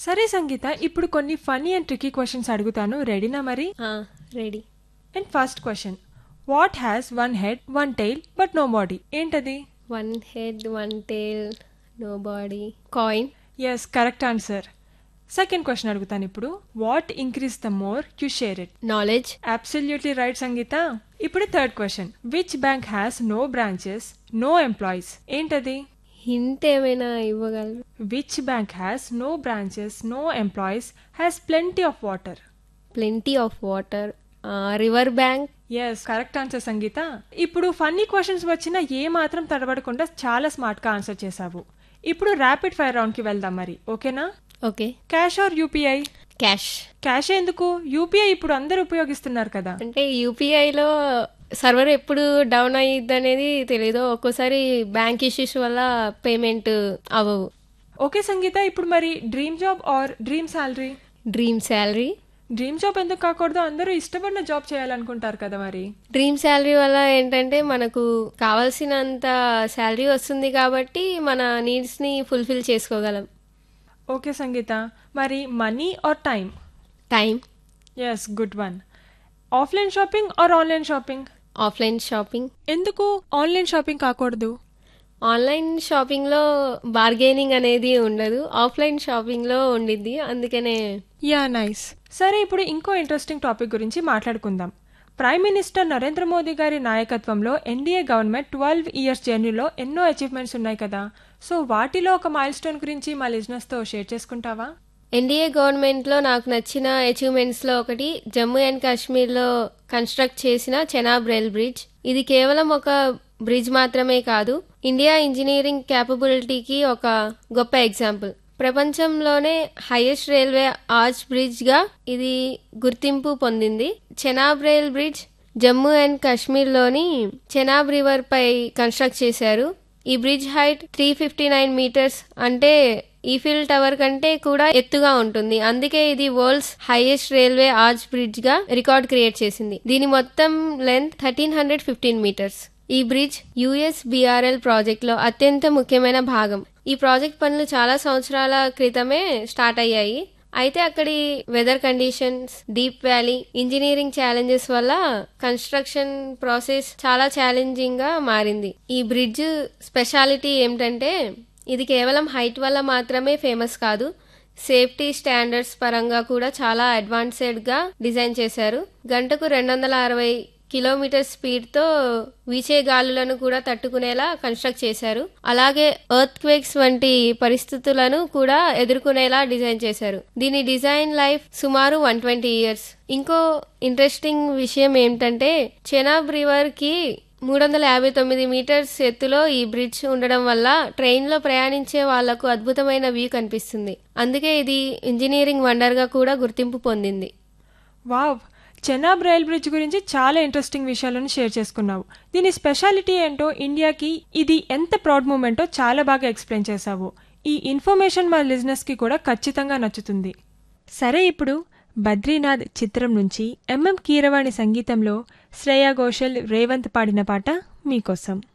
సరే సంగీత ఇప్పుడు కొన్ని ఫన్నీ అండ్ ట్రికీ క్వశ్చన్స్ అడుగుతాను రెడీనా మరి ready and first question what has one head one tail but no body ఏంటది one head one tail no body coin yes correct answer second question అడుగుతాను ఇప్పుడు what increase the more you share it knowledge absolutely right Sangeetha ఇప్పుడు third question which bank has no branches no employees ఏంటది hint ఏమైనా ఇవ్వగలరు which bank has no branches no employees has plenty of water plenty of water river bank yes correct answer Sangeetha ఇప్పుడు funny questions వచ్చినా ఏ మాత్రం తడబడకుండా చాలా smart గా answer చేశావు ఇప్పుడు ర్యాపిడ్ ఫైర్ రౌండ్ కి వెళ్దాం మరి ఓకేనా okay cash or UPI cash cash ఎందుకు యూపీఐ ఇప్పుడు అందరూ ఉపయోగిస్తున్నారు కదా అంటే యూపీఐలో సర్వర్ ఎప్పుడు డౌన్ అయ్యిద్ది అనేది తెలియదు ఒక్కోసారి బ్యాంక్ ఇష్యూస్ వల్ల పేమెంట్ అవ్వవు ఓకే సంగీత ఇప్పుడు మరి dream job or dream salary dream salary dream job ఎందుకు కాకూడదు అందరూ ఇష్టపడిన జాబ్ చేయాలనుకుంటారు కదా మరి డ్రీమ్ శాలరీ వల్ల ఏంటంటే మనకు కావాల్సినంత శాలరీ వస్తుంది కాబట్టి మన నీడ్స్ని ఫుల్ఫిల్ చేసుకోగలం ఓకే సంగీత మరి money or time time yes good one offline shopping or online shopping offline shopping ఎందుకు ఆన్లైన్ షాపింగ్ కాకూడదు ఆన్లైన్ షాపింగ్లో బార్గెనింగ్ అనేది ఉండదు ఆఫ్లైన్ షాపింగ్లో ఉండిద్ది అందుకనే యా నైస్ సరే ఇప్పుడు ఇంకో ఇంట్రెస్టింగ్ టాపిక్ గురించి మాట్లాడుకుందాం ప్రైమ్ మినిస్టర్ నరేంద్ర మోదీ గారి నాయకత్వంలో ఎన్డీఏ గవర్నమెంట్ ట్వెల్వ్ ఇయర్స్ జర్నీలో ఎన్నో అచీవ్మెంట్స్ ఉన్నాయి కదా సో వాటిలో ఒక మైల్ స్టోన్ గురించి మా లిజినెస్తో షేర్ చేసుకుంటావా ఎన్డీఏ గవర్నమెంట్లో నాకు నచ్చిన అచీవ్మెంట్స్లో ఒకటి జమ్మూ అండ్ కాశ్మీర్లో కన్స్ట్రక్ట్ చేసిన చెనాబ్ రైల్ బ్రిడ్జ్ ఇది కేవలం ఒక బ్రిడ్జ్ మాత్రమే కాదు ఇండియా ఇంజనీరింగ్ క్యాపబిలిటీకి ఒక గొప్ప ఎగ్జాంపుల్ ప్రపంచంలోనే హైయెస్ట్ రైల్వే ఆర్చ్ బ్రిడ్జ్ గా ఇది గుర్తింపు పొందింది Chenab rail bridge Jammu and కాశ్మీర్లోని చెనాబ్ రివర్ పై కన్స్ట్రక్ట్ చేశారు ఈ bridge height three fifty nine metres అంటే ఈఫిల్ టవర్ కంటే కూడా ఎత్తుగా ఉంటుంది అందుకే ఇది world's highest railway arch bridge గా రికార్డ్ క్రియేట్ చేసింది దీని మొత్తం length thirteen hundred fifteen metres ఈ బ్రిడ్జ్ యుఎస్ బిఆర్ఎల్ ప్రాజెక్ట్ లో అత్యంత ముఖ్యమైన భాగం ఈ ప్రాజెక్ట్ పనులు చాలా సంవత్సరాల క్రితమే స్టార్ట్ అయ్యాయి అయితే అక్కడి weather conditions deep valley engineering challenges వల్ల కన్స్ట్రక్షన్ ప్రాసెస్ చాలా ఛాలెంజింగ్ గా మారింది ఈ బ్రిడ్జ్ స్పెషాలిటీ ఏమిటంటే ఇది కేవలం హైట్ వల్ల మాత్రమే ఫేమస్ కాదు సేఫ్టీ స్టాండర్డ్స్ పరంగా కూడా చాలా అడ్వాన్స్డ్ గా డిజైన్ చేశారు గంటకు రెండు వందల అరవై కిలోమీటర్ స్పీడ్ తో వీచే గాలులను కూడా తట్టుకునేలా కన్స్ట్రక్ట్ చేశారు అలాగే ఎర్త్ క్వేక్స్ వంటి పరిస్థితులను కూడా ఎదుర్కొనేలా డిజైన్ చేశారు దీని డిజైన్ లైఫ్ సుమారు వన్ ట్వంటీ ఇయర్స్ ఇంకో ఇంట్రెస్టింగ్ విషయం ఏమిటంటే చెనాబ్ రివర్ కి మూడు వందల యాభై తొమ్మిది మీటర్స్ ఎత్తులో ఈ బ్రిడ్జ్ ఉండడం వల్ల ట్రైన్లో ప్రయాణించే వాళ్లకు అద్భుతమైన వ్యూ కనిపిస్తుంది అందుకే ఇది ఇంజనీరింగ్ వండర్గా కూడా గుర్తింపు పొందింది వావ్ చెనాబ్ రైల్ బ్రిడ్జ్ గురించి చాలా ఇంట్రెస్టింగ్ విషయాలను షేర్ చేసుకున్నావు దీని స్పెషాలిటీ ఏంటో ఇండియాకి ఇది ఎంత ప్రౌడ్ మూమెంటో చాలా బాగా ఎక్స్ప్లెయిన్ చేశావు ఈ ఇన్ఫర్మేషన్ మా లిజినెస్కి కూడా ఖచ్చితంగా నచ్చుతుంది సరే ఇప్పుడు బద్రీనాథ్ చిత్రం నుంచి ఎంఎం కీరవాణి సంగీతంలో శ్రేయా ఘోషల్ రేవంత్ పాడిన పాట మీకోసం